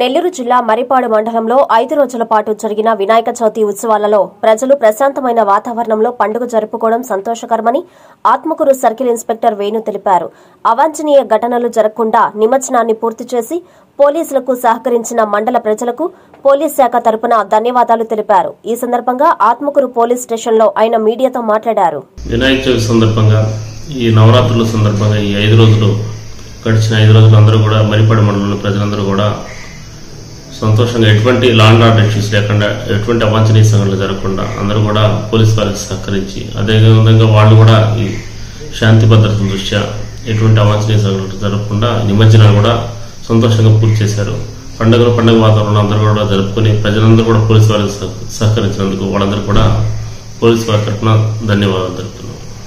నెల్లూరు జిల్లా మరిపాడు మండలంలో ఐదు రోజుల పాటు జరిగిన వినాయక చవితి ఉత్సవాలలో ప్రజలు ప్రశాంతమైన వాతావరణంలో పండుగ జరుపుకోవడం సంతోషకరమని ఆత్మకూరు సర్కిల్ ఇన్స్పెక్టర్ వేణు తెలిపారు అవాంఛనీయ ఘటనలు జరగకుండా నిమజ్జనాన్ని పూర్తి చేసి పోలీసులకు సహకరించిన మండల ప్రజలకు పోలీస్ శాఖ తరపున ధన్యవాదాలు తెలిపారు ఈ సందర్భంగా ఆత్మకూరు పోలీస్ స్టేషన్లో ఆయన మీడియాతో మాట్లాడారు వినాయక చవితి సందర్భంగా ఈ నవరాత్రుల సందర్భంగా ఈ ఐదు రోజులు గడిచిన ఐదు రోజులు అందరూ కూడా మరిపాడు మండలంలో ప్రజలందరూ కూడా సంతోషంగా ఎటువంటి లా అండ్ ఆర్డర్ ఇష్యూస్ లేకుండా ఎటువంటి అవాంఛనీయ సంఘటనలు జరగకుండా అందరూ కూడా పోలీస్ వారికి సహకరించి అదేవిధంగా వాళ్ళు కూడా ఈ శాంతి భద్రతల దృష్ట్యా ఎటువంటి అవాంఛనీయ సంఘటనలు జరగకుండా నిమజ్జనాలు కూడా సంతోషంగా పూర్తి చేశారు పండుగలు పండుగ వాతావరణం అందరూ కూడా జరుపుకొని ప్రజలందరూ కూడా పోలీస్ వారికి సహ- సహకరించినందుకు వాళ్ళందరూ కూడా పోలీస్ వారి తరఫున ధన్యవాదాలు తెలుపుతున్నాం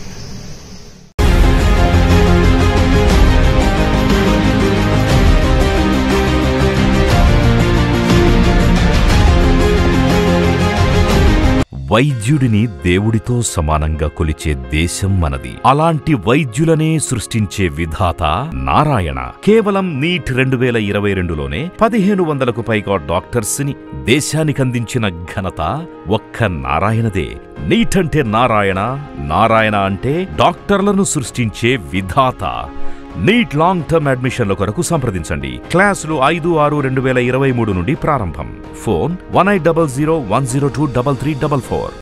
వైద్యుడిని దేవుడితో సమానంగా కొలిచే దేశం మనది అలాంటి వైద్యులనే సృష్టించే విధాత నారాయణ కేవలం నీట్ రెండు వేల ఇరవై రెండులోనే పదిహేను వందలకు పైగా డాక్టర్స్ ని దేశానికందించిన ఘనత ఒక్క నారాయణదే నీట్ అంటే నారాయణ నారాయణ అంటే డాక్టర్లను సృష్టించే విధాత నీట్ లాంగ్ టర్మ్ అడ్మిషన్ల కొరకు సంప్రదించండి క్లాసులు ఐదు ఆరు రెండు వేల ఇరవై మూడు నుండి ప్రారంభం phone one eight double zero one zero two double three double four